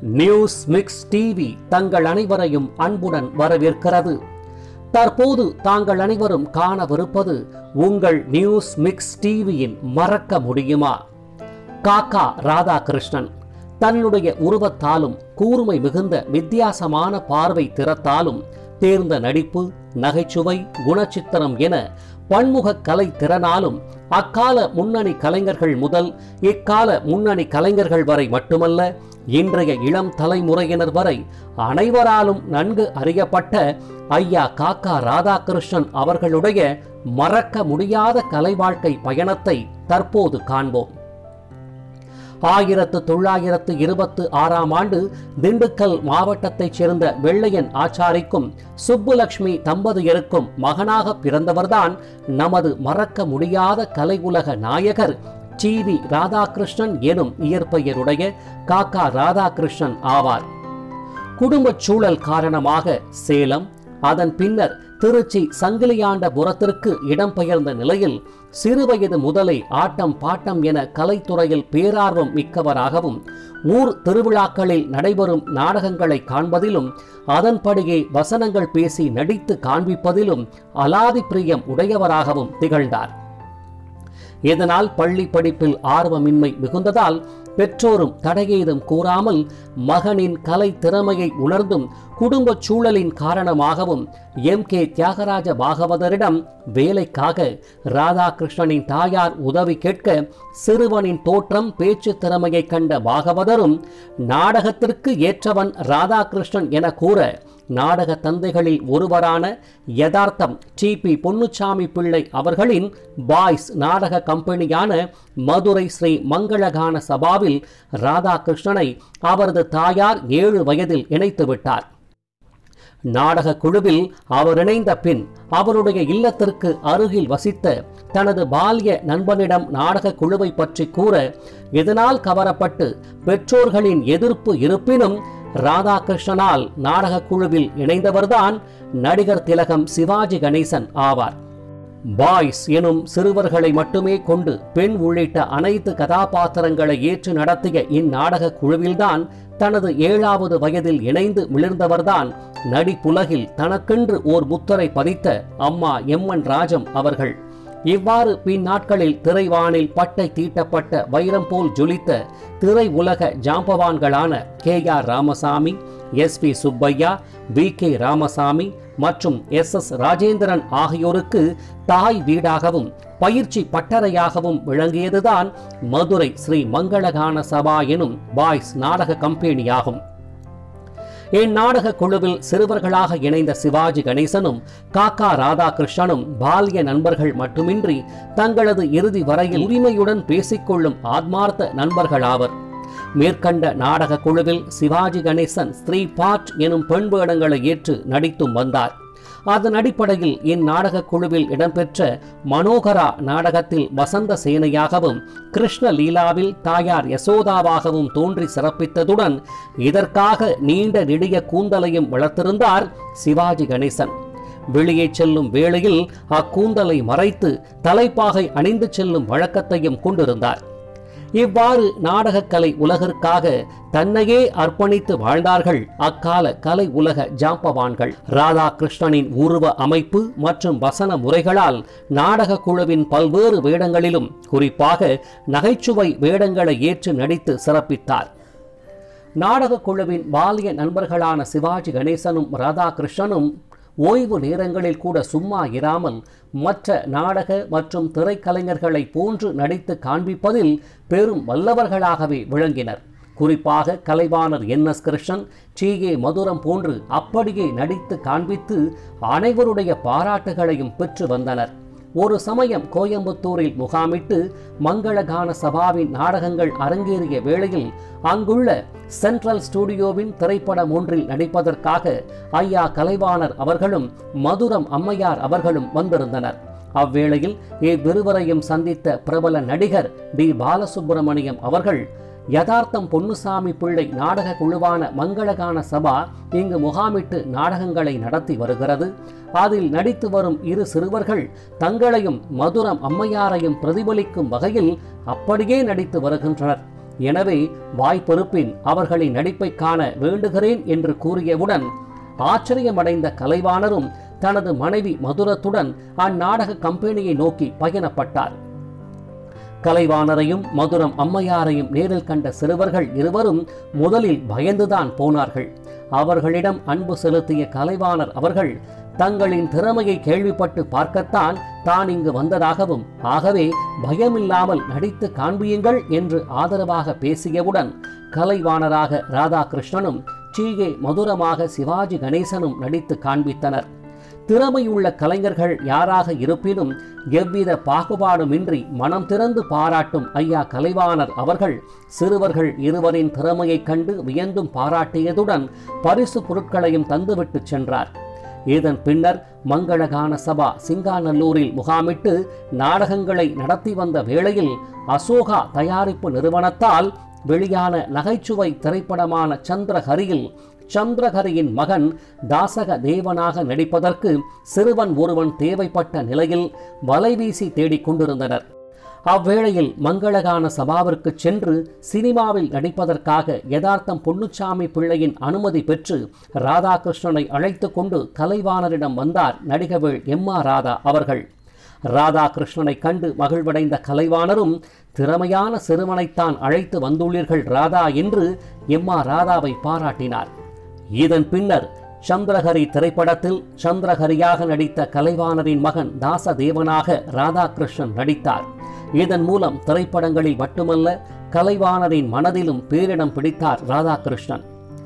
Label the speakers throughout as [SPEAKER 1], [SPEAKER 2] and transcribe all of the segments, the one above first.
[SPEAKER 1] news mix TV தங்கள் அனைவரையும் அன்புடன் வரவேற்கிறது தற்போது தாங்கள் அனைவரும் காணவிருப்பது உங்கள் நியூஸ் மிக்ஸ் டிவியின் மறக்க முடியுமா காக்கா ராதாகிருஷ்ணன் தன்னுடைய உருவத்தாலும் கூர்மை மிகுந்த வித்தியாசமான பார்வை திறத்தாலும் தேர்ந்த நடிப்பு நகைச்சுவை குணச்சித்திரம் என பன்முக கலை திறனாலும் அக்கால முன்னணி கலைஞர்கள் முதல் இக்கால முன்னணி கலைஞர்கள் வரை மட்டுமல்ல இன்றைய இளம் தலைமுறையினர் வரை அனைவராலும் நன்கு அறியப்பட்ட ஐயா காக்கா ராதாகிருஷ்ணன் அவர்களுடைய மறக்க முடியாத கலை வாழ்க்கை பயணத்தை தற்போது காண்போம் ஆயிரத்து தொள்ளாயிரத்து இருபத்து ஆறாம் ஆண்டு திண்டுக்கல் மாவட்டத்தைச் சேர்ந்த வெள்ளையன் ஆச்சாரிக்கும் சுப்புலட்சுமி தம்பதியருக்கும் மகனாக பிறந்தவர்தான் நமது மறக்க முடியாத கலை உலக நாயகர் டி வி ராதாகிருஷ்ணன் எனும் இயற்பெயருடைய காக்கா ராதாகிருஷ்ணன் ஆவார் குடும்பச் சூழல் காரணமாக சேலம் அதன் பின்னர் திருச்சி சங்கிலியாண்டபுரத்திற்கு இடம்பெயர்ந்த நிலையில் சிறுவயது முதலே ஆட்டம் பாட்டம் என கலைத்துறையில் பேரார்வம் மிக்கவராகவும் ஊர் திருவிழாக்களில் நடைபெறும் நாடகங்களை காண்பதிலும் அதன்படியே வசனங்கள் பேசி நடித்து காண்பிப்பதிலும் அலாதி பிரியம் உடையவராகவும் திகழ்ந்தார் இதனால் பள்ளி படிப்பில் ஆர்வமின்மை மிகுந்ததால் பெற்றோரும் தடையேதும் கூறாமல் மகனின் கலை திறமையை உணர்ந்தும் குடும்பச் சூழலின் காரணமாகவும் எம் கே தியாகராஜ பாகவதரிடம் வேலைக்காக ராதாகிருஷ்ணனின் தாயார் உதவி கேட்க சிறுவனின் தோற்றம் பேச்சு திறமையை கண்ட பாகவதரும் நாடகத்திற்கு ஏற்றவன் ராதாகிருஷ்ணன் என கூற நாடக தந்தைகளில் ஒருவரான யதார்த்தம் டி பி பொன்னுச்சாமி பிள்ளை அவர்களின் பாய்ஸ் நாடக கம்பெனியான மதுரை ஸ்ரீ மங்களகான சபாவில் ராதாகிருஷ்ணனை அவரது தாயார் ஏழு வயதில் இணைத்து விட்டார் நாடக குழுவில் அவர் இணைந்த பின் அவருடைய இல்லத்திற்கு அருகில் வசித்த தனது பால்ய நண்பனிடம் நாடக குழுவை பற்றி கூற இதனால் கவரப்பட்டு பெற்றோர்களின் எதிர்ப்பு இருப்பினும் ராதாகிருஷ்ணனால் நாடக குழுவில் இணைந்தவர்தான் நடிகர் திலகம் சிவாஜி கணேசன் ஆவார் பாய்ஸ் எனும் சிறுவர்களை மட்டுமே கொண்டு பெண் உள்ளிட்ட அனைத்து கதாபாத்திரங்களை ஏற்று நடத்திய இந்நாடக குழுவில்தான் தனது ஏழாவது வயதில் இணைந்து மிளிர்ந்தவர்தான் நடிப்புலகில் தனக்கென்று ஓர் முத்திரை பதித்த அம்மா எம்என் ராஜம் அவர்கள் இவ்வாறு பின்னாட்களில் திரைவானில் பட்டை தீட்டப்பட்ட வைரம் போல் ஜொலித்த திரை உலக ஜாம்பவான்களான K R Ramasamy S P Subbaiah V K Ramasamy மற்றும் எஸ் எஸ் ராஜேந்திரன் ஆகியோருக்கு தாய் வீடாகவும் பயிற்சி பட்டறையாகவும் விளங்கியதுதான் மதுரை ஸ்ரீ மங்களகான சபா எனும் பாய்ஸ் நாடக கம்பெனியாகும் இந்நாடக குழுவில் சிறுவர்களாக இணைந்த சிவாஜி கணேசனும் காக்கா ராதாகிருஷ்ணனும் பால்ய நண்பர்கள் மட்டுமின்றி தங்களது இறுதி வரையில் உரிமையுடன் பேசிக்கொள்ளும் ஆத்மார்த்த நண்பர்களாவர் மேற்கண்ட நாடக குழுவில் சிவாஜி கணேசன் ஸ்ரீ பாட் எனும் பெண் வேடங்களை ஏற்று நடித்தும் வந்தார் அதன் அடிப்படையில் இந்நாடக குழுவில் இடம்பெற்ற மனோகரா நாடகத்தில் வசந்த சேனையாகவும் கிருஷ்ண லீலாவில் தாயார் யசோதாவாகவும் தோன்றி சிறப்பித்ததுடன் இதற்காக நீண்ட நெடிய கூந்தலையும் வளர்த்திருந்தார் சிவாஜி கணேசன் வெளியே செல்லும் வேளையில் அக்கூந்தலை மறைத்து தலைப்பாகை அணிந்து செல்லும் வழக்கத்தையும் கொண்டிருந்தார் இவ்வாறு நாடகக்கலை உலகிற்காக தன்னையே அர்ப்பணித்து வாழ்ந்தார்கள் அக்கால கலை உலக ஜாம்பவான்கள் ராதாகிருஷ்ணனின் உருவ அமைப்பு மற்றும் வசன முறைகளால் நாடக குழுவின் பல்வேறு வேடங்களிலும் குறிப்பாக நகைச்சுவை வேடங்களை ஏற்று நடித்து சிறப்பித்தார் நாடக குழுவின் பாலிய நண்பர்களான சிவாஜி கணேசனும் ராதாகிருஷ்ணனும் ஓய்வு நேரங்களில் கூட சும்மா இராமல் மற்ற நாடக மற்றும் திரைக்கலைஞர்களை போன்று நடித்து காண்பிப்பதில் பெரும் வல்லவர்களாகவே விளங்கினர் குறிப்பாக Kalaivanar N S Krishnan T A Madhuram போன்று அப்படியே நடித்து காண்பித்து அனைவருடைய பாராட்டுகளையும் பெற்று வந்தனர் ஒரு சமயம் கோயம்புத்தூரில் முகாமிட்டு மங்களகான சபாவின் நாடகங்கள் அரங்கேறிய வேளையில் அங்குள்ள சென்ட்ரல் ஸ்டுடியோவின் திரைப்படம் ஒன்றில் நடிப்பதற்காக ஐயா கலைவாணர் அவர்களும் மதுரம் அம்மையார் அவர்களும் வந்திருந்தனர் அவ்வேளையில் இவ்விருவரையும் சந்தித்த பிரபல நடிகர் டி பாலசுப்பிரமணியம் அவர்கள் யதார்த்தம் பொன்னுசாமி பிள்ளை நாடக குழுவான மங்களகான சபா இங்கு முகாமிட்டு நாடகங்களை நடத்தி வருகிறது அதில் நடித்து வரும் இரு சிறுவர்கள் தங்களையும் மதுரம் அம்மையாரையும் பிரதிபலிக்கும் வகையில் அப்படியே நடித்து வருகின்றனர் எனவே வாய்ப்பிருப்பின் அவர்களின் நடிப்பை காண வேண்டுகிறேன் என்று கூறியவுடன் ஆச்சரியமடைந்த கலைவாணரும் தனது மனைவி மதுரத்துடன் அந்நாடக கம்பெனியை நோக்கி பயணப்பட்டார் கலைவாணரையும் மதுரம் அம்மையாரையும் நேரில் கண்ட சிறுவர்கள் இருவரும் முதலில் பயந்துதான் போனார்கள் அவர்களிடம் அன்பு செலுத்திய கலைவாணர் அவர்கள் தங்களின் திறமையை கேள்விப்பட்டு பார்க்கத்தான் தான் இங்கு வந்ததாகவும் ஆகவே பயமில்லாமல் நடித்து காண்பியுங்கள் என்று ஆதரவாக பேசியவுடன் கலைவாணராக ராதாகிருஷ்ணனும் சீகே மதுரமாக சிவாஜி கணேசனும் நடித்து காண்பித்தனர் திறமையுள்ள கலைஞர்கள் யாராக இருப்பினும் எவ்வித பாகுபாடுமின்றி மனம் திறந்து பாராட்டும் ஐயா கலைவாணர் அவர்கள் சிறுவர்கள் இருவரின் திறமையைக் கண்டு வியந்தும் பாராட்டியதுடன் பரிசு பொருட்களையும் தந்துவிட்டு சென்றார் இதன் பின்னர் மங்களகான சபா சிங்காநல்லூரில் முகாமிட்டு நாடகங்களை நடத்தி வந்த வேளையில் அசோகா தயாரிப்பு நிறுவனத்தால் வெளியான நகைச்சுவை திரைப்படமான சந்திரஹரியில் சந்திரஹரியின் மகன் தாசக தேவனாக நடிப்பதற்கு சிறுவன் ஒருவன் தேவைப்பட்ட நிலையில் வலைவீசி தேடிக் கொண்டிருந்தனர் அவ்வேளையில் மங்களகான சபாவிற்கு சென்று சினிமாவில் நடிப்பதற்காக யதார்த்தம் பொன்னுச்சாமி பிள்ளையின் அனுமதி பெற்று ராதாகிருஷ்ணனை அழைத்து கொண்டு கலைவாணரிடம் வந்தார் நடிகவேள் எம் ஆர் ராதா அவர்கள் ராதாகிருஷ்ணனை கண்டு மகிழ்வடைந்த கலைவாணரும் திறமையான சிறுவனைத்தான் அழைத்து வந்துள்ளீர்கள் ராதா என்று எம் ஆர் ராதாவை பாராட்டினார் இதன் பின்னர் சந்திரஹரி திரைப்படத்தில் சந்திரஹரியாக நடித்த கலைவாணரின் மகன் தாசதேவனாக ராதாகிருஷ்ணன் நடித்தார் இதன் மூலம் திரைப்படங்களில் மட்டுமல்ல கலைவாணரின் மனதிலும் பேரிடம் பிடித்தார் ராதாகிருஷ்ணன்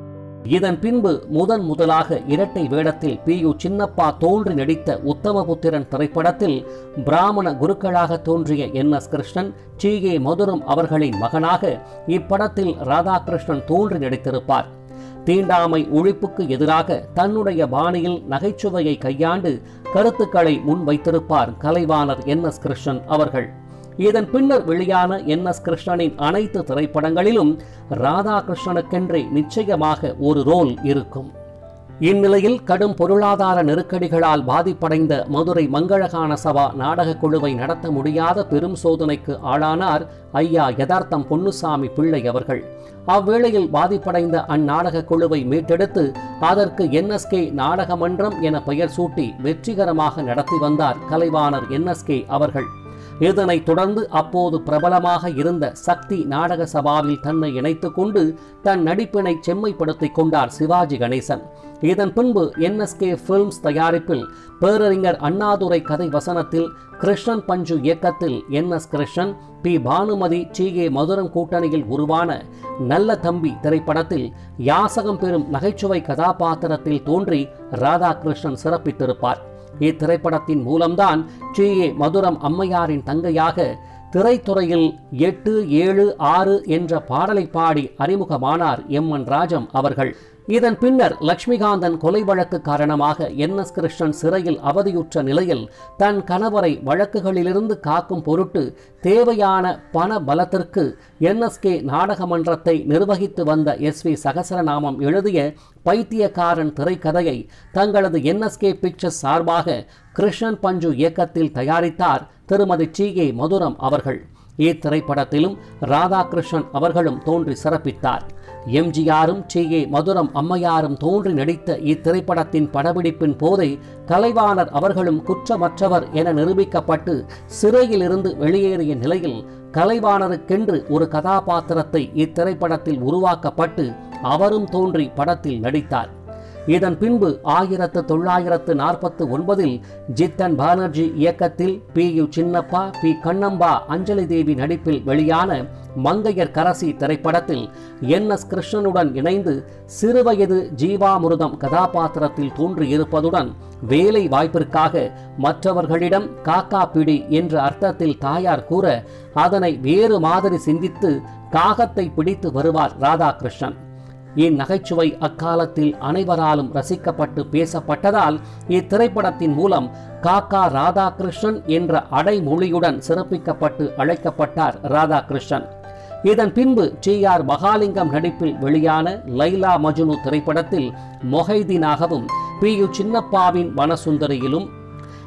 [SPEAKER 1] இதன் பின்பு முதன் முதலாக இரட்டை வேடத்தில் பி யு சின்னப்பா தோன்றி நடித்த உத்தமபுத்திரன் திரைப்படத்தில் பிராமண குருக்களாக தோன்றிய N S Krishnan C A Madhuram அவர்களின் மகனாக இப்படத்தில் ராதாகிருஷ்ணன் தோன்றி நடித்திருப்பார் தீண்டாமை ஒழிப்புக்கு எதிராக தன்னுடைய பாணியில் நகைச்சுவையை கையாண்டு கருத்துக்களை முன்வைத்திருப்பார் கலைவாணர் என் எஸ் கிருஷ்ணன் அவர்கள் இதன் பின்னர் வெளியான என் எஸ் கிருஷ்ணனின் அனைத்து திரைப்படங்களிலும் ராதாகிருஷ்ணனுக்கென்றே நிச்சயமாக ஒரு ரோல் இருக்கும் இந்நிலையில் கடும் பொருளாதார நெருக்கடிகளால் பாதிப்படைந்த மதுரை மங்களகான சபா நாடகக் குழுவை நடத்த முடியாத பெரும் சோதனைக்கு ஆளானார் ஐயா யதார்த்தம் பொன்னுசாமி பிள்ளை அவர்கள் அவ்வேளையில் பாதிப்படைந்த அந்நாடகக் குழுவை மீட்டெடுத்து அதற்கு என்எஸ்கே நாடக மன்றம் என பெயர் சூட்டி வெற்றிகரமாக நடத்தி வந்தார் கலைவாணர் என்எஸ்கே அவர்கள் இதனைத் தொடர்ந்து அப்போது பிரபலமாக இருந்த சக்தி நாடக சபாவில் தன்னை இணைத்துக் கொண்டு தன் நடிப்பினை செம்மைப்படுத்திக் கொண்டார் சிவாஜி கணேசன் இதன் பின்பு என்எஸ்கே பிலிம்ஸ் தயாரிப்பில் பேரறிஞர் அண்ணாதுரை கதை வசனத்தில் கிருஷ்ணன் பஞ்சு இயக்கத்தில் N S Krishnan P Bhanumathi C A Madhuram கூட்டணியில் உருவான நல்ல தம்பி திரைப்படத்தில் யாசகம் பெறும் நகைச்சுவை கதாபாத்திரத்தில் தோன்றி ராதாகிருஷ்ணன் சிறப்பித்திருப்பார் இத்திரைப்படத்தின் மூலம்தான் டி ஏ மதுரம் அம்மையாரின் தங்கையாக திரைத்துறையில் எட்டு ஏழு ஆறு என்ற பாடலை பாடி அறிமுகமானார் எம் என் ராஜம் அவர்கள் இதன் பின்னர் லட்சுமிகாந்தன் கொலை வழக்கு காரணமாக என் எஸ் கிருஷ்ணன் சிறையில் அவதியுற்ற நிலையில் தன் கணவரை வழக்குகளிலிருந்து காக்கும் பொருட்டு தேவையான பண பலத்திற்கு என்எஸ்கே நாடக மன்றத்தை நிர்வகித்து வந்த எஸ் வி சகசரநாமம் எழுதிய பைத்தியக்காரன் திரைக்கதையை தங்களது என்எஸ்கே பிக்சர்ஸ் சார்பாக கிருஷ்ணன் பஞ்சு இயக்கத்தில் தயாரித்தார் திருமதி டி ஏ மதுரம் அவர்கள் இத்திரைப்படத்திலும் ராதாகிருஷ்ணன் அவர்களும் தோன்றி சிறப்பித்தார் எம்ஜிஆரும் டி ஏ மதுரம் அம்மையாரும் தோன்றி நடித்த இத்திரைப்படத்தின் படப்பிடிப்பின் போதே கலைவாணர் அவர்களும் குற்றமற்றவர் என நிரூபிக்கப்பட்டு சிறையிலிருந்து வெளியேறிய நிலையில் கலைவாணருக்கென்று ஒரு கதாபாத்திரத்தை இத்திரைப்படத்தில் உருவாக்கப்பட்டு அவரும் தோன்றி படத்தில் நடித்தார் இதன் பின்பு ஆயிரத்து தொள்ளாயிரத்து நாற்பத்து ஒன்பதில் ஜித்தன் பானர்ஜி இயக்கத்தில் P U Chinnappa P Kannamba Anjali Devi நடிப்பில் வெளியான மங்கையர் கரசி திரைப்படத்தில் என் எஸ் கிருஷ்ணனுடன் இணைந்து சிறுவயது ஜீவாமிருதம் கதாபாத்திரத்தில் தோன்றியிருப்பதுடன் வேலை வாய்ப்பிற்காக மற்றவர்களிடம் காக்கா பிடி என்ற அர்த்தத்தில் தாயார் கூற அதனை வேறு மாதிரி சிந்தித்து காகத்தை பிடித்து வருவார் ராதாகிருஷ்ணன் இந்நகைச்சுவை அக்காலத்தில் அனைவராலும் ரசிக்கப்பட்டு பேசப்பட்டதால் இத்திரைப்படத்தின் மூலம் காக்கா ராதாகிருஷ்ணன் என்ற அடைமொழியுடன் சிறப்பிக்கப்பட்டு அழைக்கப்பட்டார் ராதாகிருஷ்ணன் இதன் பின்பு டி ஆர் மகாலிங்கம் நடிப்பில் வெளியான லைலா மஜ்னு திரைப்படத்தில் மொஹைதீனாகவும் பி யு சின்னப்பாவின் வனசுந்தரியிலும்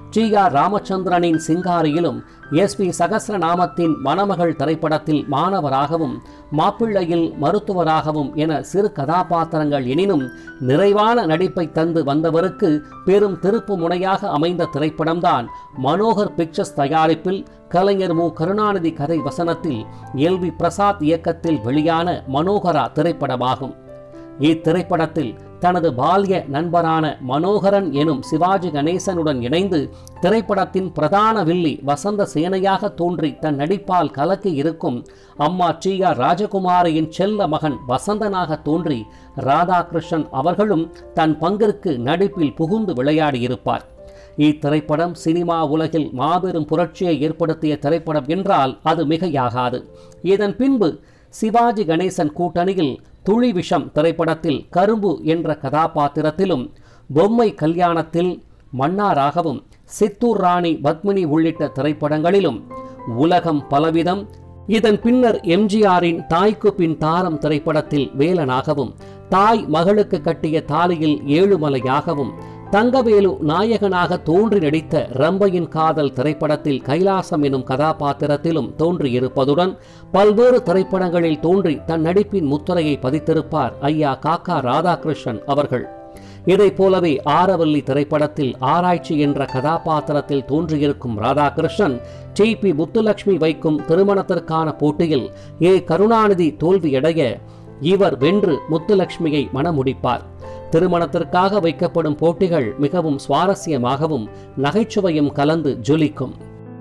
[SPEAKER 1] டி ஆர் ராமச்சந்திரனின் சிங்காரியிலும் எஸ் பி சகசிரநாமத்தின் மணமகள் திரைப்படத்தில் மாணவராகவும் மாப்பிள்ளையில் மருத்துவராகவும் என சிறு கதாபாத்திரங்கள் எனினும் நிறைவான நடிப்பை தந்து வந்தவருக்கு பெரும் திருப்பு முனையாக அமைந்த திரைப்படம்தான் மனோகர் பிக்சர்ஸ் தயாரிப்பில் கலைஞர் மு கருணாநிதி கதை வசனத்தில் எல் வி பிரசாத் இயக்கத்தில் வெளியான மனோகரா திரைப்படமாகும் இத்திரைப்படத்தில் தனது பால்ய நண்பரான மனோகரன் எனும் சிவாஜி கணேசனுடன் இணைந்து திரைப்படத்தின் பிரதான வில்லி வசந்த சேனையாக தோன்றி தன் நடிப்பால் கலக்கி இருக்கும் அம்மா டி ஆர் ராஜகுமாரியின் செல்ல மகன் வசந்தனாக தோன்றி ராதாகிருஷ்ணன் அவர்களும் தன் பங்கிற்கு நடிப்பில் புகுந்து விளையாடியிருப்பார் இத்திரைப்படம் சினிமா உலகில் மாபெரும் புரட்சியை ஏற்படுத்திய திரைப்படம் என்றால் அது மிகையாகாது இதன் பின்பு சிவாஜி கணேசன் கூட்டணியில் துளி விஷம் திரைப்படத்தில் கரும்பு என்ற கதாபாத்திரத்திலும் பொம்மை கல்யாணத்தில் மன்னாராகவும் சித்தூர் ராணி பத்மினி உள்ளிட்ட திரைப்படங்களிலும் உலகம் பலவிதம் இதன் பின்னர் எம்ஜிஆரின் தாய்க்கு பின் தாரம் திரைப்படத்தில் வேலனாகவும் தாய் மகளுக்கு கட்டிய தாலியில் ஏழுமலையாகவும் தங்கவேலு நாயகனாக தோன்றி நடித்த ரம்பையின் காதல் திரைப்படத்தில் கைலாசம் எனும் கதாபாத்திரத்திலும் தோன்றியிருப்பதுடன் பல்வேறு திரைப்படங்களில் தோன்றி தன் நடிப்பின் முத்திரையை பதித்திருப்பார் ஐயா காக்கா ராதாகிருஷ்ணன் அவர்கள் இதைப் போலவே ஆரவல்லி திரைப்படத்தில் ஆராய்ச்சி என்ற கதாபாத்திரத்தில் தோன்றியிருக்கும் ராதாகிருஷ்ணன் டி பி முத்துலட்சுமி வைக்கும் திருமணத்திற்கான போட்டியில் ஏ கருணாநிதி தோல்வியடைய இவர் வென்று முத்துலட்சுமியை மணமுடிப்பார் திருமணத்திற்காக வைக்கப்படும் போட்டிகள் மிகவும் சுவாரஸ்யமாகவும் நகைச்சுவையும் கலந்து ஜொலிக்கும்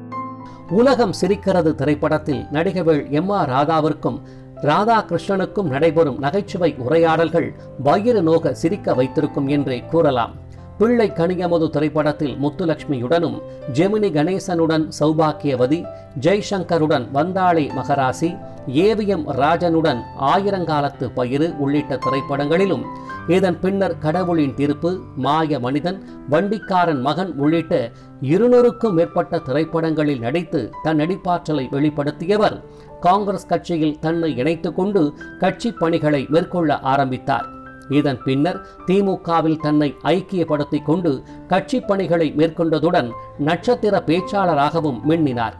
[SPEAKER 1] உலகம் சிரிக்கிறது திரைப்படத்தில் நடிகர்கள் எம் ஆர் ராதாவிற்கும் ராதாகிருஷ்ணனுக்கும் நடைபெறும் நகைச்சுவை உரையாடல்கள் வயிறு நோக சிரிக்க வைத்திருக்கும் என்றே கூறலாம் பிள்ளை கனியமது திரைப்படத்தில் முத்துலட்சுமியுடனும் ஜெமினி கணேசனுடன் சௌபாக்கியவதி ஜெய்சங்கருடன் வந்தாளி மகராசி ஏவிஎம் ராஜனுடன் ஆயிரங்காலத்து பயிறு உள்ளிட்ட திரைப்படங்களிலும் இதன் பின்னர் கடவுளின் தீர்ப்பு மாய மனிதன் வண்டிக்காரன் மகன் உள்ளிட்ட இருநூறுக்கும் மேற்பட்ட திரைப்படங்களில் நடித்து தன் நடிப்பாற்றலை வெளிப்படுத்தியவர் காங்கிரஸ் கட்சியில் தன்னை இணைத்துக் கொண்டு கட்சி பணிகளை மேற்கொள்ள ஆரம்பித்தார் இதன் பின்னர் திமுகவில் தன்னை ஐக்கியப்படுத்திக் கொண்டு கட்சி பணிகளை மேற்கொண்டதுடன் நட்சத்திர பேச்சாளராகவும் மின்னினார்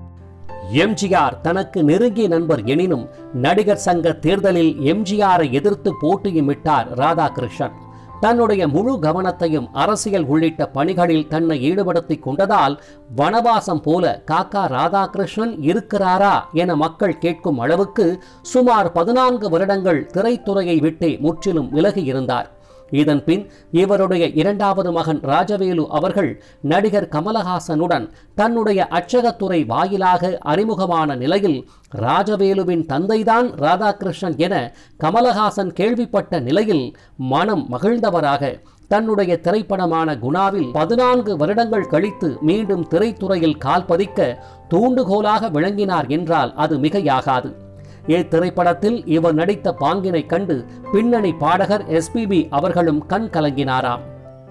[SPEAKER 1] எம்ஜிஆர் தனக்கு நெருங்கிய நண்பர் எனினும் நடிகர் சங்க தேர்தலில் எம்ஜிஆரை எதிர்த்து போட்டியுமிட்டார் ராதாகிருஷ்ணன் தன்னுடைய முழு கவனத்தையும் அரசியல் உள்ளிட்ட பணிகளில் தன்னை ஈடுபடுத்திக் கொண்டதால் வனவாசம் போல காக்கா ராதாகிருஷ்ணன் இருக்கிறாரா என மக்கள் கேட்கும் அளவுக்கு சுமார் பதினான்கு வருடங்கள் திரைத்துறையை விட்டே முற்றிலும் விலகியிருந்தார் இதன் பின் இவருடைய இரண்டாவது மகன் ராஜவேலு அவர்கள் நடிகர் கமலஹாசனுடன் தன்னுடைய அச்சகத்துறை வாயிலாக அறிமுகமான நிலையில் ராஜவேலுவின் தந்தைதான் ராதாகிருஷ்ணன் என கமலஹாசன் கேள்விப்பட்ட நிலையில் மனம் மகிழ்ந்தவராக தன்னுடைய திரைப்படமான குணாவில் பதினான்கு வருடங்கள் கழித்து மீண்டும் திரைத்துறையில் கால் பதிக்க தூண்டுகோலாக விளங்கினார் என்றால் அது மிகையாகாது இத்திரைப்படத்தில் இவர் நடித்த பாங்கினை கண்டு பின்னணி பாடகர் எஸ்பிபி அவர்களும் கண் கலங்கினாராம்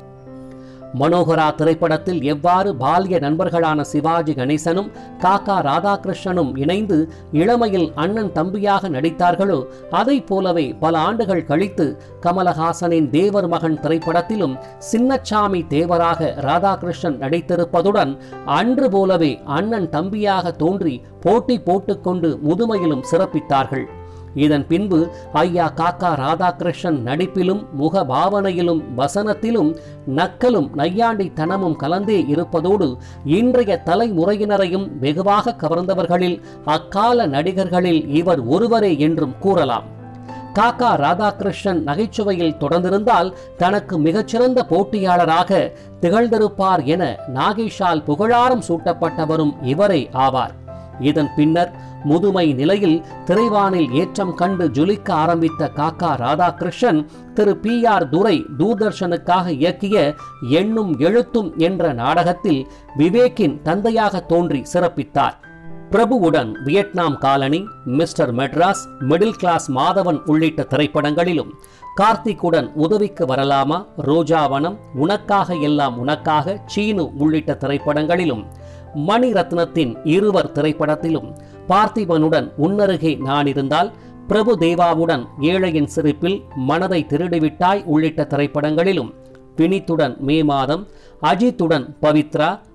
[SPEAKER 1] மனோகரா திரைப்படத்தில் எவ்வாறு பால்ய நண்பர்களான சிவாஜி கணேசனும் காக்கா ராதாகிருஷ்ணனும் இணைந்து இளமையில் அண்ணன் தம்பியாக நடித்தார்களோ அதை போலவே பல ஆண்டுகள் கழித்து கமலஹாசனின் தேவர் மகன் திரைப்படத்திலும் சின்னச்சாமி தேவராக ராதாகிருஷ்ணன் நடித்திருப்பதுடன் அன்று போலவே அண்ணன் தம்பியாக தோன்றி போட்டி போட்டுக்கொண்டு முதுமையிலும் சிறப்பித்தார்கள் இதன் பின்பு ஐயா காக்கா ராதாகிருஷ்ணன் நடிப்பிலும் முக பாவனையிலும் வசனத்திலும் நக்கலும் நையாண்டித்தனமும் கலந்தே இருப்பதோடு இன்றைய தலைமுறையினரையும் வெகுவாக கவர்ந்தவர்களில் அக்கால நடிகர்களில் இவர் ஒருவரே என்றும் கூறலாம் காக்கா ராதாகிருஷ்ணன் நகைச்சுவையில் தொடர்ந்திருந்தால் தனக்கு மிகச்சிறந்த போட்டியாளராக திகழ்ந்திருப்பார் என நாகேஷால் புகழாரம் சூட்டப்பட்டவரும் இவரே ஆவார் இதன் பின்னர் முதுமை நிலையில் திரைவானில் ஏற்றம் கண்டு ஜொலிக்க ஆரம்பித்த காக்கா ராதாகிருஷ்ணன் திரு பி ஆர் துரை தூர்தர்ஷனுக்காக இயக்கிய எண்ணும் எழுத்தும் என்ற நாடகத்தில் விவேக்கின் தந்தையாக தோன்றி சிறப்பித்தார் பிரபுவுடன் Vietnam colony mister Madras middle class Madhavan உள்ளிட்ட திரைப்படங்களிலும் கார்த்திக்குடன் உதவிக்கு வரலாமா ரோஜாவனம் உனக்காக எல்லாம் உனக்காக சீனு உள்ளிட்ட திரைப்படங்களிலும் மணிரத்னத்தின் இருவர் திரைப்படத்திலும் பார்த்திபனுடன் உன்னருகே நான் இருந்தால் பிரபு தேவாவுடன் ஏழையின் சிரிப்பில் மனதை திருடிவிட்டாய் உள்ளிட்ட திரைப்படங்களிலும் வினித்துடன் மே மாதம் அஜித்துடன் பவித்ரா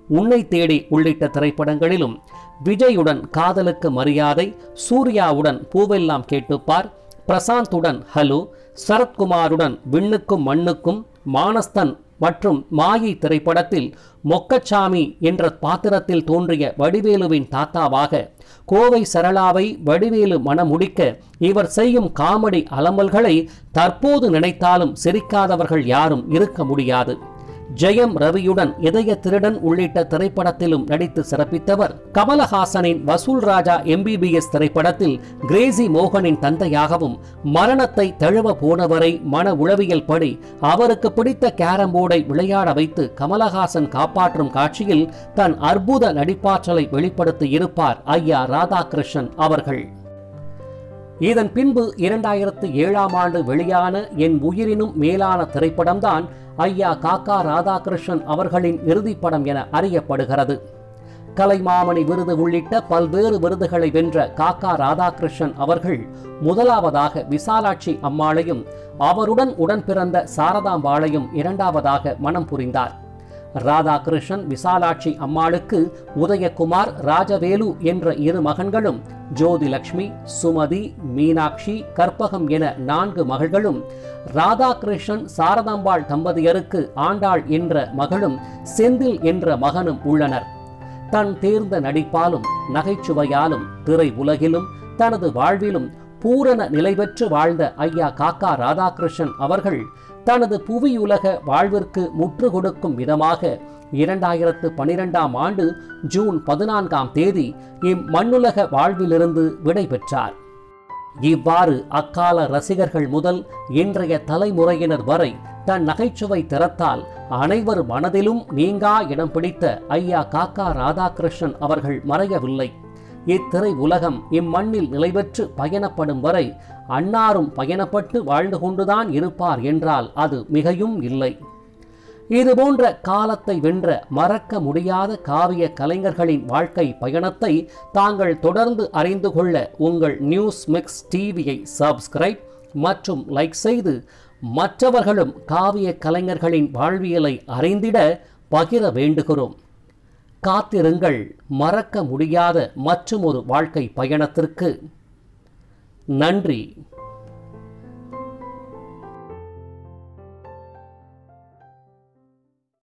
[SPEAKER 1] உன்னை தேடி உள்ளிட்ட திரைப்படங்களிலும் விஜயுடன் காதலுக்கு மரியாதை சூர்யாவுடன் பூவெல்லாம் கேட்டுப்பார் பிரசாந்துடன் ஹலோ சரத்குமாருடன் விண்ணுக்கும் மண்ணுக்கும் மானஸ்தன் மற்றும் மாயை திரைப்படத்தில் மொக்கச்சாமி என்ற பாத்திரத்தில் தோன்றிய வடிவேலுவின் தாத்தாவாக கோவை சரளாவை வடிவேலு மனமுடிக்க இவர் செய்யும் காமெடி அலம்பல்களை தற்போது நினைத்தாலும் சிரிக்காதவர்கள் யாரும் இருக்க முடியாது ஜெயம் ரவியுடன் இதய திருடன் உள்ளிட்ட திரைப்படத்திலும் நடித்து சிறப்பித்தவர் கமலஹாசனின் வசூல் ராஜா எம்பிபிஎஸ் திரைப்படத்தில் கிரேசி மோகனின் தந்தையாகவும் மரணத்தை தழுவ போனவரை மன உளவியல் படி அவருக்கு பிடித்த கேரம் போர்டை விளையாட வைத்து கமலஹாசன் காப்பாற்றும் காட்சியில் தன் அற்புத நடிப்பாற்றலை வெளிப்படுத்தி இருப்பார் ஐயா ராதாகிருஷ்ணன் அவர்கள் இதன் பின்பு இரண்டாயிரத்து ஏழாம் ஆண்டு வெளியான என் உயிரினும் மேலான திரைப்படம்தான் ஐயா காக்கா ராதாகிருஷ்ணன் அவர்களின் இறுதிப் படம் என அறியப்படுகிறது கலைமாமணி விருது உள்ளிட்ட பல்வேறு விருதுகளை வென்ற காக்கா ராதாகிருஷ்ணன் அவர்கள் முதலாவதாக விசாலாட்சி அம்மாளையும் அவருடன் உடன் பிறந்த சாரதாம்பாளையும் இரண்டாவதாக மனம் புரிந்தார் ராதாகிருஷ்ணன் விசாலாட்சி அம்மாளுக்கு உதயகுமார் ராஜவேலு என்ற இரு மகன்களும் ஜோதிலட்சுமி சுமதி மீனாட்சி கற்பகம் என நான்கு மகள்களும் ராதாகிருஷ்ணன் சாரதாம்பாள் தம்பதியருக்கு ஆண்டாள் என்ற மகளும் செந்தில் என்ற மகனும் உள்ளனர் தன் தேர்ந்த நடிப்பாலும் நகைச்சுவையாலும் திரை உலகிலும் தனது வாழ்விலும் பூரண நிலை பெற்று வாழ்ந்த ஐயா காக்கா ராதாகிருஷ்ணன் அவர்கள் தனது புவியுலக வாழ்விற்கு முற்று கொடுக்கும் விதமாக இரண்டாயிரத்து பனிரெண்டாம் ஆண்டு ஜூன் பதினான்காம் தேதி இம்மண்ணுலக வாழ்விலிருந்து விடை பெற்றார் இவ்வாறு அக்கால ரசிகர்கள் முதல் இன்றைய தலைமுறையினர் வரை தன் நகைச்சுவை திறத்தால் அனைவர் மனதிலும் நீங்கா இடம் பிடித்த ஐயா காக்கா ராதாகிருஷ்ணன் அவர்கள் மறையவில்லை இத்திரை உலகம் இம்மண்ணில் நிலைபெற்று பயணப்படும் வரை அன்னாரும் பயணப்பட்டு வாழ்ந்து கொண்டுதான் இருப்பார் என்றால் அது மிகையும் இல்லை இதுபோன்ற காலத்தை வென்ற மறக்க முடியாத காவிய கலைஞர்களின் வாழ்க்கை பயணத்தை தாங்கள் தொடர்ந்து அறிந்து கொள்ள உங்கள் நியூஸ் மிக்ஸ் டிவியை சப்ஸ்கிரைப் மற்றும் லைக் செய்து மற்றவர்களும் காவிய கலைஞர்களின் வாழ்வியலை அறிந்திட பகிர வேண்டுகிறோம் காத்திருங்கள் மறக்க முடியாத மற்றும் ஒரு வாழ்க்கை பயணத்திற்கு நன்றி